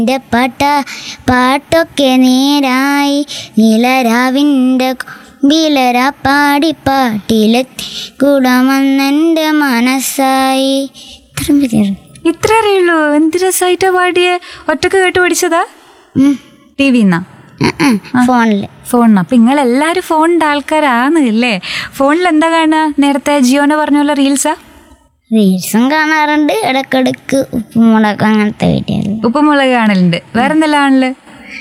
എൻ്റെ പാട്ട പാട്ടൊക്കെ നേരായി നിലരാവിൻ്റെ ബിലര പാടി പാട്ടിലെത്തി കുടമെന്നെൻ്റെ മനസ്സായി ഇത്രയും പേര് ഇത്ര അറിയുള്ളൂ എന്ത് രസമായിട്ടാ പാടിയേ ഒറ്റക്ക് കേട്ട് പഠിച്ചതാ ടി വിന്നാ ഫോണിൽ ഫോണിന് അപ്പൊ നിങ്ങൾ എല്ലാരും ഫോണിന്റെ ആൾക്കാരാണ് അല്ലേ ഫോണിൽ എന്താ കാണുക നേരത്തെ ജിയോനെ പറഞ്ഞ പോലെ റീൽസാ റീൽസും കാണാറുണ്ട് ഇടക്കിടക്ക് ഉപ്പുമുളക് അങ്ങനത്തെ വീഡിയോ ഉപ്പുമുളക് കാണലുണ്ട് വേറെ എന്തെല്ലാം കാണല്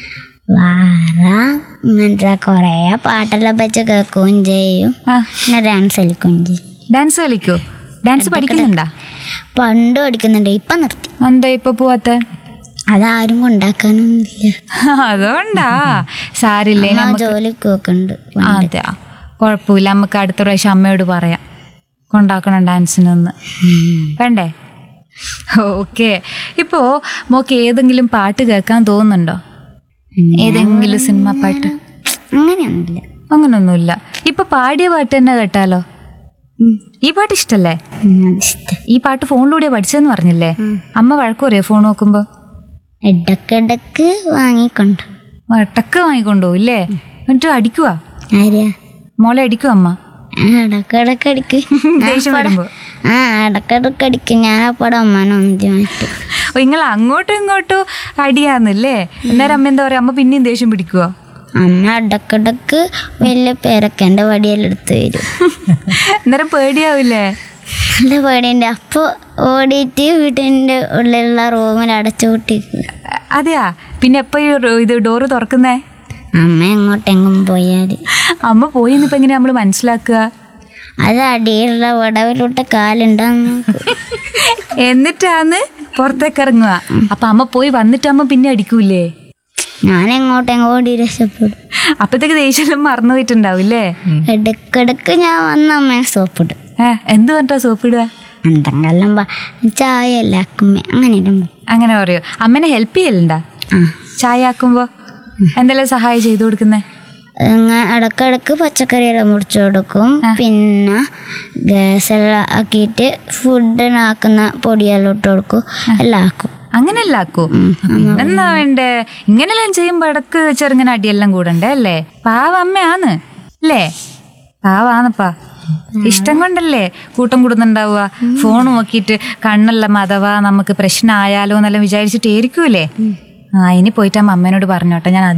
വേറെ ഇങ്ങനത്തെ കുറേ പാട്ടെല്ലാം വെച്ച് കേൾക്കുകയും ചെയ്യും ആ പിന്നെ ഡാൻസ് കളിക്കുകയും ചെയ്യും ഡാൻസ് കളിക്കോ ഡാൻസ് പഠിക്കുന്നുണ്ടാ പണ്ട് പഠിക്കുന്നുണ്ട് ഇപ്പം നിർത്തി എന്താ ഇപ്പൊ പോവാത്ത അതാരും കൊണ്ടാക്കാനൊന്നുമില്ല അതുകൊണ്ടാ സാരില്ലേ അമ്മ നമുക്ക് ജോലിക്ക് നോക്കുന്നുണ്ട് അതെ കുഴപ്പമില്ല നമുക്ക് അടുത്ത പ്രാവശ്യം അമ്മയോട് പറയാം കൊണ്ടാക്കണം ഡാൻസിനൊന്ന് വേണ്ടേ ഓക്കെ ഇപ്പോ മോക്ക് ഏതെങ്കിലും പാട്ട് കേൾക്കാൻ തോന്നുന്നുണ്ടോ ഏതെങ്കിലും സിനിമ പാട്ട് അങ്ങനെയൊന്നുമില്ല അങ്ങനൊന്നുമില്ല ഇപ്പൊ പാടിയ പാട്ട് തന്നെ കേട്ടാലോ ഉം. ഈ പാട്ട് ഇഷ്ടല്ലേ ഉം, അതിഷ്ടം ഈ പാട്ട് ഫോണിലൂടെ പഠിച്ചെന്ന് പറഞ്ഞില്ലേ അമ്മ വഴക്ക് പറയോ ഫോൺ നോക്കുമ്പോ ഇടക്കിടക്ക് വാങ്ങിക്കൊണ്ട് വട്ടക്ക് വാങ്ങിക്കൊണ്ടുപോകും ഇല്ലേ എന്നിട്ട് അടിക്കുവാ ആര്യാ മോളെ അടിക്കുവാ അമ്മ ആ, ഇടക്കിടക്ക് അടിക്ക് ദേഷ്യം വരുമ്പോ ആ ഇടക്കിടക്ക് അടിക്കും ഞാൻ അപ്പടെ അമ്മാനെ ഒന്തി മാറ്റും നിങ്ങൾ അങ്ങോട്ടും ഇങ്ങോട്ടും അടിയാന്നല്ലേ അന്നേരം അമ്മ എന്താ പറയാ അമ്മ പിന്നെയും ദേഷ്യം പിടിക്കുവോ അമ്മ ഇടക്കിടക്ക് വലിയ പേരൊക്കെ എൻ്റെ വടിയെല്ലാം എടുത്ത് വരും അന്നേരം പേടിയാവില്ലേ നല്ല പേടിയുണ്ട് അപ്പോൾ ഓടിയിട്ട് വീട്ടിൻ്റെ ഉള്ളിലുള്ള റൂമിൽ അടച്ചു കൂട്ടിക്കും അതെയാ പിന്നെ എപ്പോ ഈ റോ- ഇത് ഡോറ് തുറക്കുന്നേ അമ്മ എങ്ങോട്ടെങ്കും പോയാൽ അമ്മ പോയി ഇപ്പൊ എങ്ങനെയാ നമ്മള് മനസ്സിലാക്കുക അത് അടിയിലുള്ള വടവിലോട്ട് കാലുണ്ടാന്ന് എന്നിട്ടാന്ന് പുറത്തേക്ക് ഇറങ്ങുക അപ്പൊ അമ്മ പോയി വന്നിട്ട് അമ്മ പിന്നെ അടിക്കൂലേ ഞാൻ എങ്ങോട്ടെങ്ങോ ഓടി രക്ഷപ്പെടും അപ്പത്തേക്ക് ദേഷ്യം മറന്നു പോയിട്ടുണ്ടാവില്ലേ ഇടക്കിടക്ക് ഞാൻ വന്ന അമ്മയെ സോപ്പിടും ഏ എന്ത് പറഞ്ഞാ സോപ്പിടുക എന്തെങ്കിലും പ- ചായ അല്ല അക്കുമ്മ അങ്ങനെ ഇടുമ്പോ അങ്ങനെ പറയോ അമ്മനെ ഹെൽപ്പ് ചെയ്യലുണ്ടാ ആ ചായ ആക്കുമ്പോ എന്തെല്ലാം സഹായം ചെയ്തു കൊടുക്കുന്നേ അങ്ങ് ഇടക്കിടക്ക് പച്ചക്കറിയെല്ലാം മുറിച്ച് കൊടുക്കും പിന്നെ ഗ്യാസെല്ലാം ആക്കിയിട്ട് ഫുഡിനാക്കുന്ന പൊടിയെല്ലാം ഇട്ട് കൊടുക്കും എല്ലാം ആക്കും അങ്ങനെയല്ല ആക്കൂ എന്നാ വേണ്ടേ ഇങ്ങനെല്ലാം ചെയ്യുമ്പോ ഇടക്ക് ചെറുങ്ങനെ അടിയെല്ലാം കൂടണ്ടേ അല്ലേ പാവ അമ്മയാന്ന് അല്ലേ പാവാന്നപ്പാ ഇഷ്ടം കൊണ്ടല്ലേ കൂട്ടം കൂടുന്നുണ്ടാവുക ഫോൺ നോക്കിയിട്ട് കണ്ണെല്ലാം അഥവാ നമുക്ക് പ്രശ്നമായാലോ എന്നെല്ലാം വിചാരിച്ചിട്ട് ആയിരിക്കൂലേ ആ ഇനി പോയിട്ട് അമ്മ അമ്മേനോട് പറഞ്ഞോട്ടെ ഞാൻ